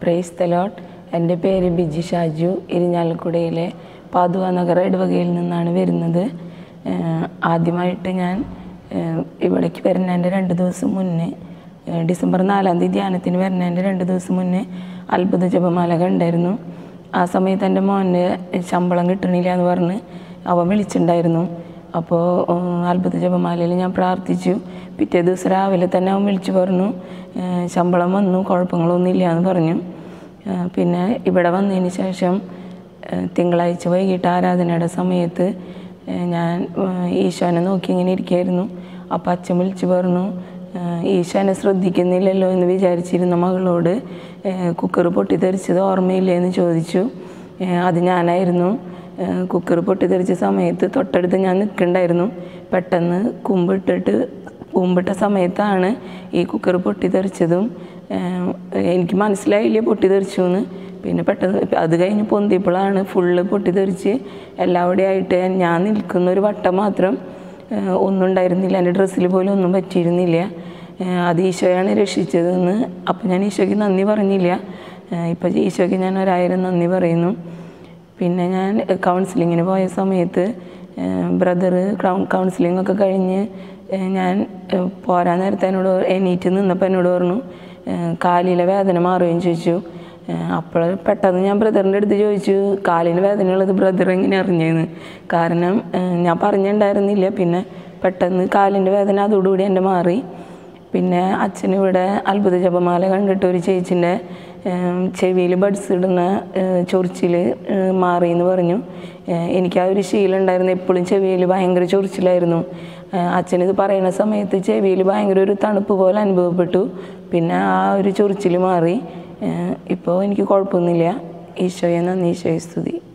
price തലോട്ട് എൻ്റെ പേര് ബിജി ഷാജു ഇരിഞ്ഞാലക്കുടയിലെ പാതുവ നഗർ ഇടവകയിൽ നിന്നാണ് വരുന്നത് ഏഹ് ആദ്യമായിട്ട് ഞാൻ ഏഹ് ഇവിടേക്ക് വരുന്നതിൻ്റെ രണ്ട് ദിവസം മുന്നേ ഏഹ് ഡിസംബർ നാലാം തീയതി ധ്യാനത്തിന് വരുന്നതിൻ്റെ രണ്ട് ദിവസം മുന്നേ അത്ഭുത ജപമാല കണ്ടായിരുന്നു ആ സമയത്ത് എൻ്റെ മോൻ്റെ ശമ്പളം കിട്ടണില്ല എന്ന് പറഞ്ഞ് അവൻ വിളിച്ചിട്ടുണ്ടായിരുന്നു അപ്പോൾ അത്ഭുത ജപമാലയിൽ ഞാൻ പ്രാർത്ഥിച്ചു പിറ്റേ ദിവസം രാവിലെ തന്നെ അവൻ വിളിച്ചു പറഞ്ഞു ഏഹ് ശമ്പളം വന്നു കുഴപ്പങ്ങളൊന്നുമില്ല എന്ന് പറഞ്ഞു ഏഹ് പിന്നെ ഇവിടെ വന്നതിന് ശേഷം ഏഹ് തിങ്കളാഴ്ച വൈകിട്ട് ആരാധനയുടെ സമയത്ത് ഏഹ് ഞാൻ ഏഹ് ഈശോനെ നോക്കി ഇങ്ങനെ ഇരിക്കുകയായിരുന്നു അപ്പോൾ അച്ഛൻ വിളിച്ചു പറഞ്ഞു ഏഹ് ഈശോനെ ശ്രദ്ധിക്കുന്നില്ലല്ലോ എന്ന് വിചാരിച്ചിരുന്ന മകളോട് ഏഹ് കുക്കർ പൊട്ടിത്തെറിച്ചത് ഓർമ്മയില്ലേ എന്ന് ചോദിച്ചു ഏഹ് അത് ഞാനായിരുന്നു ഏഹ് കുക്കർ പൊട്ടിത്തെറിച്ച സമയത്ത് തൊട്ടടുത്ത് ഞാൻ നിൽക്കണ്ടായിരുന്നു പെട്ടെന്ന് കുമ്പിട്ടിട്ട് കുമ്പിട്ട സമയത്താണ് ഈ കുക്കർ പൊട്ടിത്തെറിച്ചതും ഏഹ് എനിക്ക് മനസ്സിലായില്ല പൊട്ടിത്തെറിച്ചു എന്ന് പിന്നെ പെട്ടെന്ന് അത് കഴിഞ്ഞ് പൊന്തിയപ്പോഴാണ് ഫുള്ള് പൊട്ടിത്തെറിച്ച് എല്ലാവിടെയും ആയിട്ട് ഞാൻ നിൽക്കുന്ന ഒരു വട്ടം മാത്രം ഏഹ് ഒന്നും ഉണ്ടായിരുന്നില്ല എൻ്റെ ഡ്രസ്സിൽ പോലും ഒന്നും പറ്റിയിരുന്നില്ല ഏഹ് അത് ഈശോയാണ് രക്ഷിച്ചതെന്ന് അപ്പം ഞാൻ ഈശോയ്ക്ക് നന്ദി പറഞ്ഞില്ല ഏഹ് ഇപ്പം ഈശോയ്ക്ക് ഞാൻ ഒരായിരം നന്ദി പറയുന്നു പിന്നെ ഞാൻ കൗൺസിലിങ്ങിന് പോയ സമയത്ത് ബ്രദർ കൗൺസിലിംഗ് ഒക്കെ കഴിഞ്ഞ് ഏഹ് ഞാൻ ഏഹ് പോരാൻ നേരത്തെ എന്നോട് എണീറ്റ് നിന്നപ്പോൾ എന്നോട് പറഞ്ഞു ഏഹ് കാലിലെ വേദന മാറുകയും ചോദിച്ചു അപ്പോൾ പെട്ടെന്ന് ഞാൻ ബ്രദറിൻ്റെ അടുത്ത് ചോദിച്ചു കാലിന് വേദനയുള്ളത് ബ്രദർ എങ്ങനെ അറിഞ്ഞതെന്ന് കാരണം ഏഹ് ഞാൻ പറഞ്ഞിട്ടുണ്ടായിരുന്നില്ല പിന്നെ പെട്ടെന്ന് കാലിൻ്റെ വേദന അതോടുകൂടി എൻ്റെ മാറി പിന്നെ അച്ഛനിവിടെ അത്ഭുത ജപമാല കണ്ടിട്ട് ഒരു ചേച്ചിൻ്റെ ചെവിയിൽ ബഡ്സ് ഇടുന്ന ചൊറിച്ചിൽ മാറി എന്ന് പറഞ്ഞു ഏഹ് എനിക്ക് ആ ഒരു ശീലം ഉണ്ടായിരുന്നു എപ്പോഴും ചെവിയിൽ ഭയങ്കര ചൊറിച്ചിലായിരുന്നു ഏഹ് അച്ഛനിത് പറയുന്ന സമയത്ത് ചെവിയിൽ ഭയങ്കര ഒരു തണുപ്പ് പോലെ അനുഭവപ്പെട്ടു പിന്നെ ആ ഒരു ചൊറിച്ചിൽ മാറി ഇപ്പോൾ എനിക്ക് കുഴപ്പമൊന്നുമില്ല ഈശോയെ നന്ദി ഈശോയെ സ്തുതി